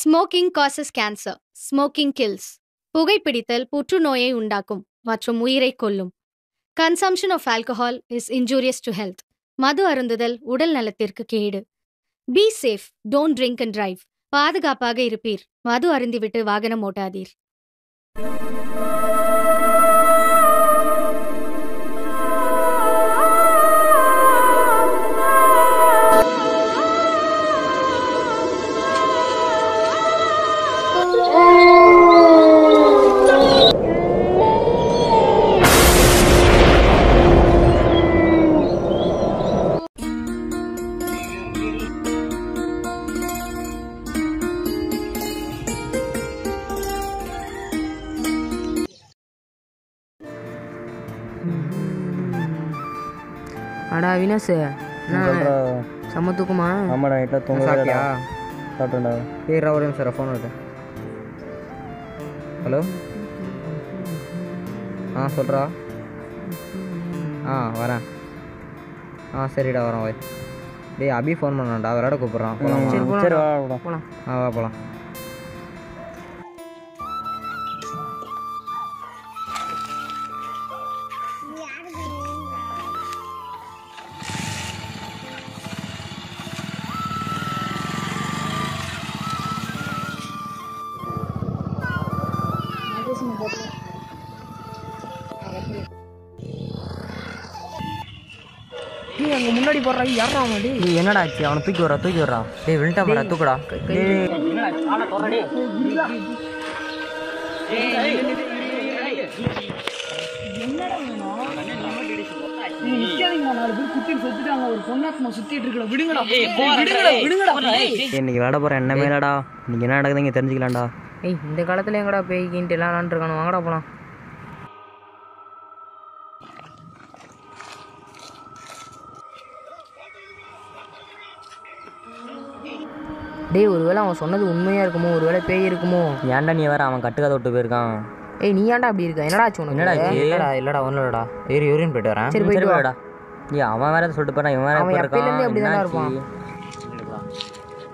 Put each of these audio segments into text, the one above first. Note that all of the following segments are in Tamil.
Smoking causes cancer smoking kills புகைப்பிடித்தல் புற்றுநோயை உண்டாக்கும் மற்றும் உயிரை கொல்லும் consumption of alcohol is injurious to health மது அருந்துதல் உடல் நலத்திற்கு கேடு be safe don't drink and drive பாதுகாப்பாக இருப்பீர் மது அருந்திவிட்டு வாகனம் ஓட்டாதீர் அடா வினஸ் என்ன செம்ம தூக்குமா ஆமாடா நைட்டில் தூங்க சாப்பிட்டியா சாப்பிட்டேன்டா ஏறா ஒரு நிமிஷம் ஃபோன் வருது ஹலோ ஆ சொல்கிறா ஆ வரேன் ஆ சரிடா வரேன் வை டேய் அபி ஃபோன் பண்ணான்டா விளையாட கூப்பிட்றான் போகலாமா சரி வா விட போகலாம் ஆ வா போகலாம் டேய் அங்கே முன்னாடி போடுறா யாரா அவன் டேய் நீ என்னடா ஆச்சு அவனை தூக்கி வரா தூக்கி வரா டேய் விழுட்டா பாரா தூக்குடா இன்னைக்கு விளையாட போகிற என்ன மேலடா இன்னைக்கு என்ன நடக்குது இங்கே தெரிஞ்சுக்கலாம்டா ஏய் இந்த காலத்துல எங்கடா பேய்கின்ட்டு எல்லாம் விளாண்டுருக்கானு வாங்கடா போலாம் டேய் ஒருவேளை அவன் சொன்னது உண்மையா இருக்குமோ ஒருவேளை பேய் இருக்குமோ ஏன்டா நீ வேற அவன் கட்டுக்கதை விட்டு போயிருக்கான் ஏய் நீ ஏன்டா அப்படி இருக்க என்னடா ஆச்சு உனக்கு என்னடா ஆச்சு? இல்லடா இல்லடா ஒன்றும் இல்லடா ஏறி யூரின் போயிட்டு வரேன் சரி போயிட்டு வா வாடா நீ அவன் வேற சொல்லிட்டு போறான் இவன் வேற அவன் இப்படி எப்பயிலேருந்தே இருக்கான் அப்படிதான்டா என்னாச்சு?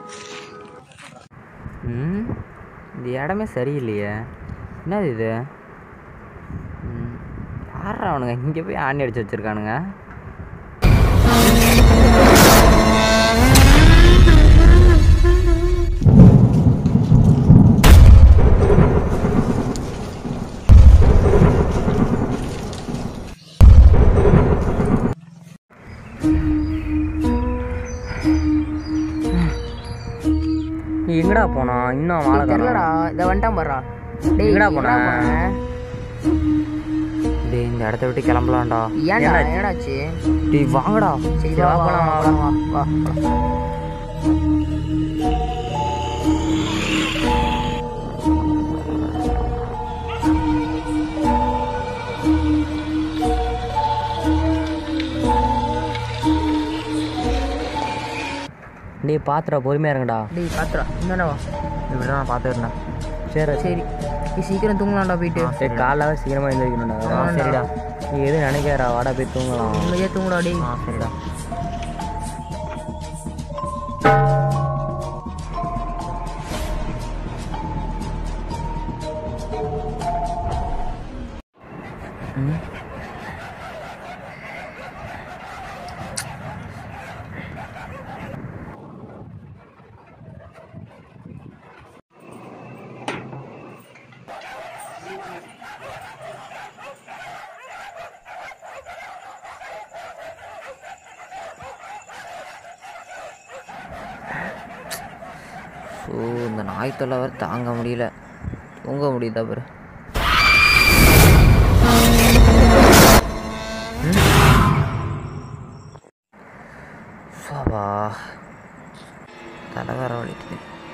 ம் இந்த இடமே சரியில்லையே என்னது இது ம், யார்ரா அவனுங்க இங்கே போய் ஆணி அடிச்சு வச்சிருக்கானுங்க நீ எங்கடா போனா இன்னும் அவன் ஆளை தெரியலடா காணோம். இதை வந்துட்டான் பாடுறா டேய் எங்கடா எங்கடா போன? போன? டேய் இந்த இடத்த விட்டு கிளம்பலாம்டா ஏன்டா என்னாச்சு? என்னடாச்சு டேய் வாங்கடா சரி வா போலாம் வா வா வா வா டேய் பாத்துடா பொறுமையா இருங்கடா டேய் பாத்துடா என்னடா வா இப்படி தான் பார்த்துருந்தேன் சரி சரி நீ சீக்கிரம் தூங்கலாம்டா போயிட்டு சரி காலைல சீக்கிரமா எழுந்திரிக்கணும்டா ஆமாண்டா. சரிடா நீ எதுவும் நினைக்கிறா வாடா போய் தூங்கலாம் உண்மையே தூங்குடா டேய் ஆ சரிடா ஸோ இந்த நாய் தொல்லை வேறு தாங்க முடியல தூங்க முடியுதா பாரு சாவா தலை வேற வலிக்குது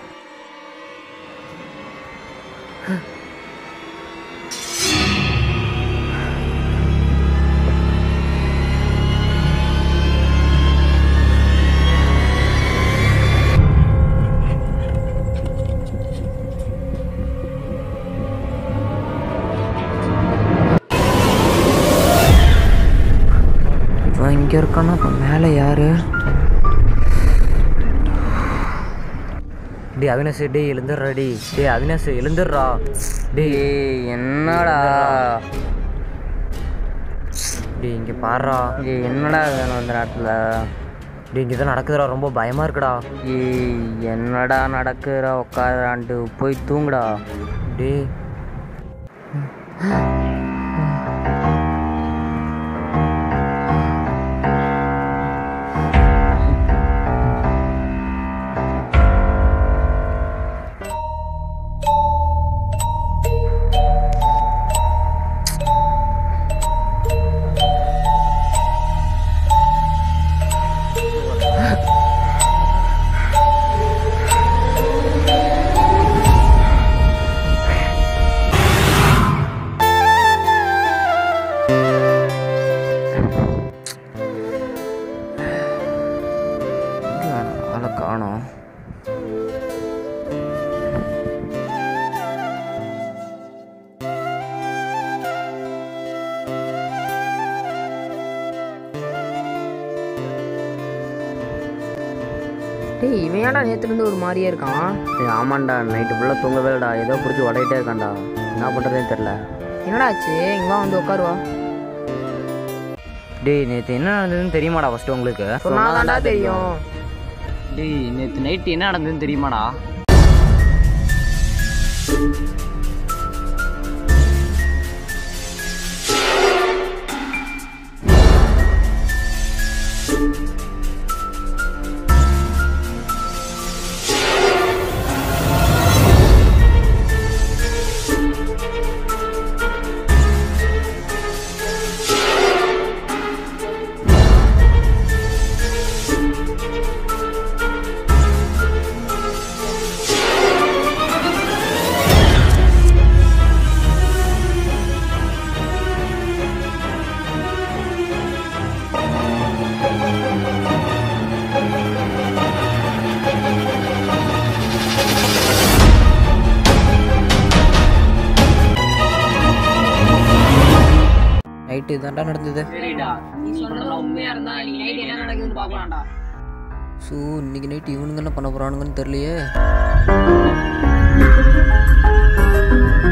இவன் இங்கே இருக்கானா இப்போ மேலே யாரு டேய் அவினாஷ் டேய் எழுந்துடுறா டேய் டேய் அவினாஷ் எழுந்துடுறா டேய் ஏய் என்னடா டேய் இங்கே பாடுறா ஏய் என்னடா வேணும் இந்த நேரத்தில் டேய் இங்கே தான் நடக்குதுடா ரொம்ப பயமாக இருக்குடா ஏய் என்னடா நடக்குற உட்காரான்ட்டு போய் தூங்குடா டேய் ஆளை காணோம் டேய் இவன் ஏன்டா நேற்றுலேருந்து ஒரு மாதிரியே இருக்கான் ஏய் ஆமாண்டா நைட்டு ஃபுல்லாக தூங்கவே இல்லைடா ஏதோ பிடிச்சி உடையிட்டே இருக்கான்டா என்ன பண்ணுறதுன்னு தெரில என்னடா ஆச்சு இங்க வா வந்து உட்காருவா டேய் நேற்று என்ன நடந்ததுன்னு தெரியுமாடா ஃபஸ்ட்டு உங்களுக்கு சொன்னாதான்டா தெரியும் டேய் நேற்று நைட்டு என்ன நடந்ததுன்னு தெரியுமாடா நைட்டு தான்டா நடந்தது சரிடா நீ சொன்னதெல்லாம் உண்மையா இருந்தா நீ நைட் என்ன நடக்குதுன்னு பார்க்கலாம்டா ஸோ இன்னைக்கு நைட்டு இவனுங்க என்ன பண்ண போகிறானுங்கன்னு தெரியலையே